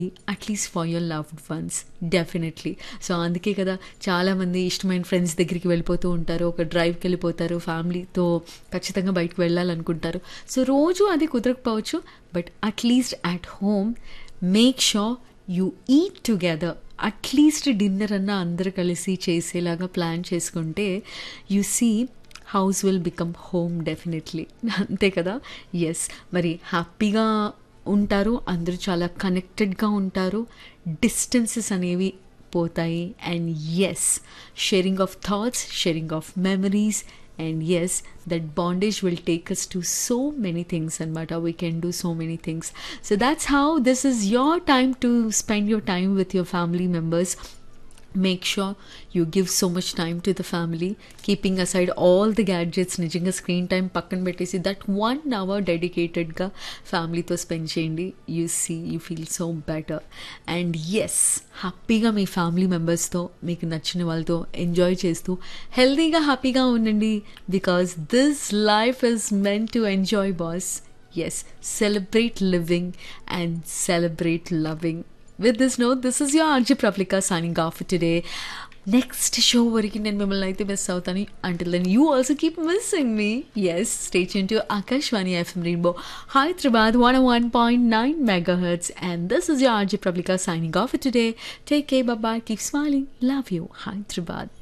At least for your loved ones definitely so అందుకే కదా చాలామంది ఇష్టమైన ఫ్రెండ్స్ దగ్గరికి వెళ్ళిపోతూ ఉంటారు ఒక డ్రైవ్కి వెళ్ళిపోతారు ఫ్యామిలీతో ఖచ్చితంగా బయటకు వెళ్ళాలనుకుంటారు సో రోజు అది కుదరకపోవచ్చు but at least at home make sure you eat together at least dinner అన్న అందరు కలిసి చేసేలాగా ప్లాన్ చేసుకుంటే you see house will become home definitely అంతే కదా ఎస్ మరి హ్యాపీగా ఉంటారు అందరూ చాలా కనెక్టెడ్గా ఉంటారు డిస్టెన్సెస్ అనేవి పోతాయి and yes sharing of thoughts sharing of memories and yes that bondage will take us to so many things అనమాట we can do so many things so that's how this is your time to spend your time with your family members make sure you give so much time to the family keeping aside all the gadgets నిజంగా screen time పక్కన పెట్టేసి that one hour డెడికేటెడ్గా ఫ్యామిలీతో spend చేయండి you see you feel so better and yes హ్యాపీగా మీ family మెంబర్స్తో మీకు నచ్చిన వాళ్ళతో ఎంజాయ్ చేస్తూ హెల్తీగా హ్యాపీగా ఉండండి because this life is meant to enjoy boss yes celebrate living and celebrate loving with this note, this is your RJ Pravlika signing off for today. Next show వరకు నేను మిమ్మల్ని అయితే మిస్ అవుతాను until then you also keep missing me as state to Akashvani FM rainbow Hyderabad one one point nine megahertz and this is your RJ Prablika signing off for today. Take care, bye bye, keep smiling, love you, Hyderabad.